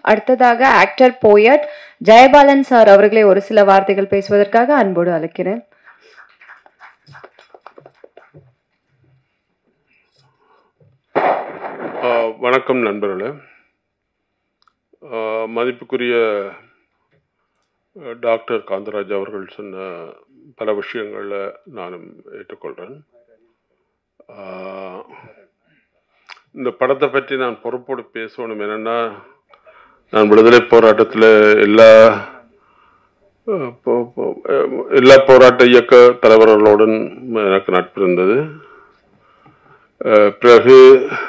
அடுத்ததாக actor poet Jayabalan sir அவர்களை ஒரு சில வார்த்தைகள் பேசுவதற்காக அன்போடு அழைக்கிறேன் ஆஹ் வணக்கம் நண்பர்களே ஆஹ் மதிப்புக்குரிய அஹ், டாக்டர் காந்தராஜ் அவர்கள் சொன்ன பல விஷயங்களை நானும் ஏற்றுக்கொள்கிறேன் ஆஹ், இந்த படத்தை பற்றி நான் பொறுப்போடு பேசணும் என்னன்னா நான் விடுதலை போராட்டத்தில் எல்லா அஹ், போ- போ- அஹ், எல்லா போராட்ட இயக்க தலைவர்களுடன் எனக்கு நட்பு இருந்தது அஹ், பிறகு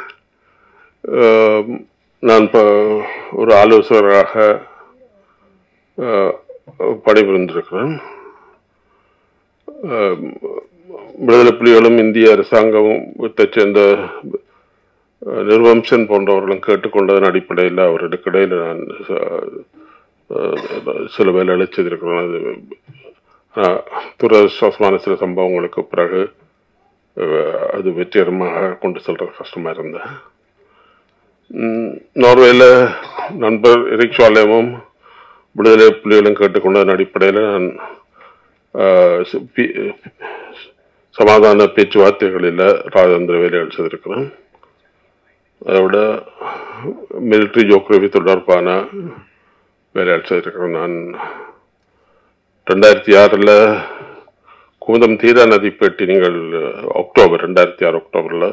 அஹ், நான் இப்போ ஒரு ஆலோசகராக அஹ், பணிபுரிந்திருக்கிறேன் அஹ், விடுதலை புலிகளும் இந்திய அரசாங்கத்தை சேர்ந்த அஹ், நிர்வம்சன் போன்றவர்களும் கேட்டுக்கொண்டதன் அடிப்படையில் அவர்களுக்கு இடையில் நான் அஹ், அஹ், சில வேலைகளை செய்திருக்கிறேன் அது அஹ், துரதிருஷ்டவசமான சில சம்பவங்களுக்கு பிறகு அஹ், அது வெற்றிகரமாக கொண்டு செல்றது கஷ்டமா இருந்தேன் ம், நோர்வேல நண்பர் எரிக் சாலேமும் விடுதலை புலிகளும் கேட்டுக்கொண்டதன் அடிப்படையில் நான் ஆஹ், சி- பி- சமாதான பேச்சுவார்த்தைகளில் ராஜேந்திர வேலைகள் செய்திருக்கிறேன் அதை விட மிலிட்ரி ஜோக்ரவி தொடர்பான வேலைகள் செய்திருக்கிறேன் நான் ரெண்டாயிரத்தி ஆறில் குமுதம் தீரா நதி பேட்டி நீங்கள் அக்டோபர் ரெண்டாயிரத்தி ஆறு அக்டோபரில்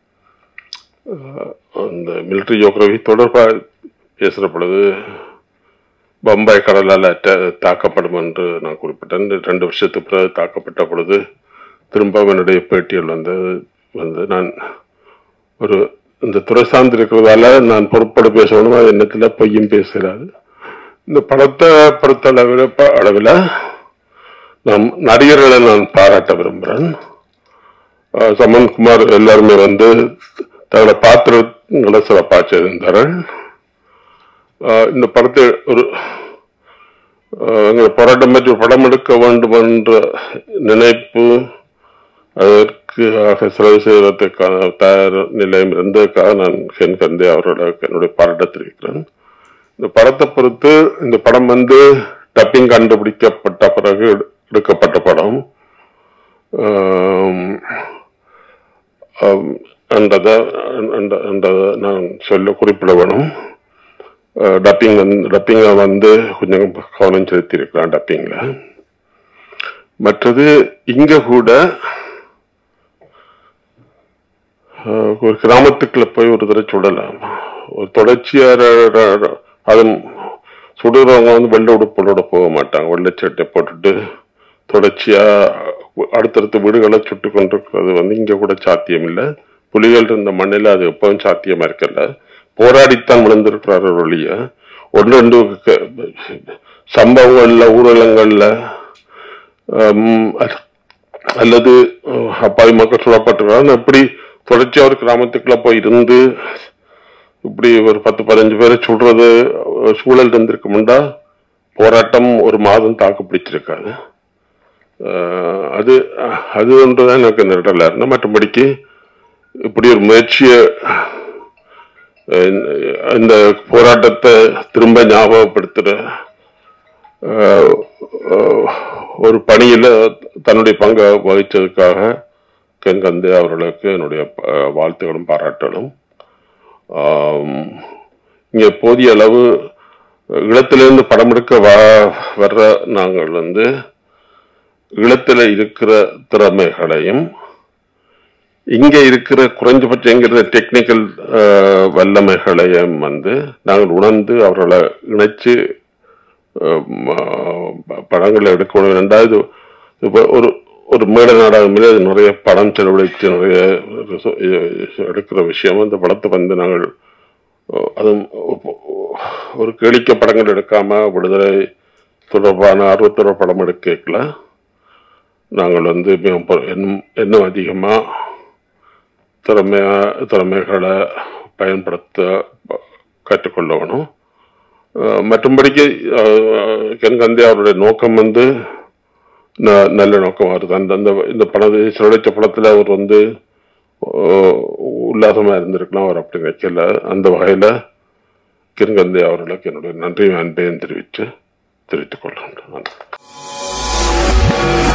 அந்த மிலிட்ரி ஜோக்ரவி தொடர்பாக பேசுகிற பொழுது பம்பாய் கடலால் அட்ட- தாக்கப்படும் என்று நான் குறிப்பிட்டேன் ரெண்டு வருஷத்துக்கு பிறகு தாக்கப்பட்ட பொழுது திரும்ப என்னுடைய பேட்டியில் வந்து வந்து நான் ஒரு இந்த துறை சார்ந்து இருக்கிறதால நான் பொறுப்போடு பேசணும் அது எண்ணத்தில் பொய்யும் பேசுகிறாரு இந்த படத்தை பொறுத்த அளவில் ப- அளவில் நான் நடிகர்களை நான் பாராட்ட விரும்புகிறேன் அஹ் சமன்குமார் எல்லாருமே வந்து தங்களோட பாத்திரங்களை சிறப்பாக செய்திருந்தார்கள் அஹ் இந்த படத்தை ஒரு அஹ் எங்களை போராட்டம் பற்றி ஒரு படம் எடுக்க வேண்டும் என்ற நினைப்பு அதற்காக செலவு செய்வதற்கான தயார் நிலையம் இருந்ததுக்காக நான் ஹென் கந்தே அவரோட என்னுடைய பாராட்ட தெரிவிக்கிறேன் இந்த படத்தை பொறுத்து இந்த படம் வந்து டப்பிங் கண்டுபிடிக்கப்பட்ட பிறகு எடு- எடுக்கப்பட்ட படம் ஆம், ஆம், என்றதை என்ற- என்றதை நான் சொல்ல குறிப்பிட வேணும் டப்பிங் வந்து டப்பிங்கை வந்து கொஞ்சம் கவனம் செலுத்தியிருக்கலாம் டப்பிங்ல மற்றது இங்க கூட அஹ், ஒரு கிராமத்துக்குள்ள போய் ஒரு தடவை சுடலாம் ஒரு தொடர்ச்சியா ர- ர- ர- அது சுடுறவங்க வந்து வெள்ளை உடுப்புகளோட போக மாட்டாங்க வெள்ளை சட்டை போட்டுட்டு தொடர்ச்சியா அடுத்தடுத்த வீடுகளை சுட்டு கொண்டிருக்கிறது வந்து இங்க கூட சாத்தியம் இல்லை புலிகள் இருந்த மண்ணில் அது எப்பவும் சாத்தியமா இருக்கல போராடித்தான் விழுந்திருக்கிறாரு ஒழிய ஒன்று ரெண்டு க- சம்பவங்கள்ல ஊரலங்கள்ல ஹம், அ- அல்லது அஹ், அப்பாவி மக்கள் சொல்லப்பட்டிருக்காங்க எப்படி தொடர்ச்சியா ஒரு கிராமத்துக்குள்ள போய் இருந்து இப்படி ஒரு பத்து பதினஞ்சு பேரை சொல்றது அஹ், சூழல் இருந்திருக்கும்டா போராட்டம் ஒரு மாதம் தாக்கு பிடிச்சிருக்காது அஹ், அது அது ஒன்றுதான் எனக்கு நிரடல இருந்தது மற்றபடிக்கு இப்படி ஒரு முயற்சியை அஹ், இந்த போராட்டத்தை திரும்ப ஞாபகப்படுத்துற அஹ், அஹ், ஒரு பணியில தன்னுடைய பங்கை வகிச்சதுக்காக கெங்கந்தே அவர்களுக்கு என்னுடைய அஹ், வாழ்த்துக்களும் பாராட்டலும் ஆம், இங்க போதிய அளவு ஈழத்திலிருந்து படம் எடுக்க வ- வர்ற நாங்கள் வந்து ஈழத்துல இருக்கிற திறமைகளையும் இங்க இருக்கிற குறைஞ்சபட்சங்கிற டெக்னிக்கல் வல்லமைகளையும் வந்து நாங்கள் உணர்ந்து அவர்களை இணைச்சு அஹ், ம- படங்களை எடுக்கணும் ரெண்டாவது இப்போ ஒரு ஒரு மேடை நாடகமில் அது நிறைய படம் செலவழித்து நிறைய ரிசோ- எடுக்கிற விஷயம் அந்த படத்தை வந்து நாங்கள் அஹ், அதுவும் ஒரு கேளிக்கை படங்கள் எடுக்காம விடுதலை தொடர்பான ஆர்வத்தோட படம் எடுக்கல நாங்கள் வந்து மிகவும் பொ- இன்னும் இன்னும் அதிகமா திறமையா திறமைகளை பயன்படுத்த ப- கற்றுக்கொள்ள வேணும் அஹ், மற்றும்படிக்கு அஹ், கென்கந்தே அவருடைய நோக்கம் வந்து ந- நல்ல நோக்கம் வருது அந்த அந்த இந்த படத்தை சுழற்ச படத்துல அவர் வந்து அஹ், உல்லாசமா இருந்திருக்கலாம் அவர் அப்படி நினைக்கல அந்த வகையில கிருங்கந்தை அவர்களுக்கு என்னுடைய நன்றி அன்பையும் தெரிவித்து தெரிவித்துக் கொள்கின்றேன் நன்றி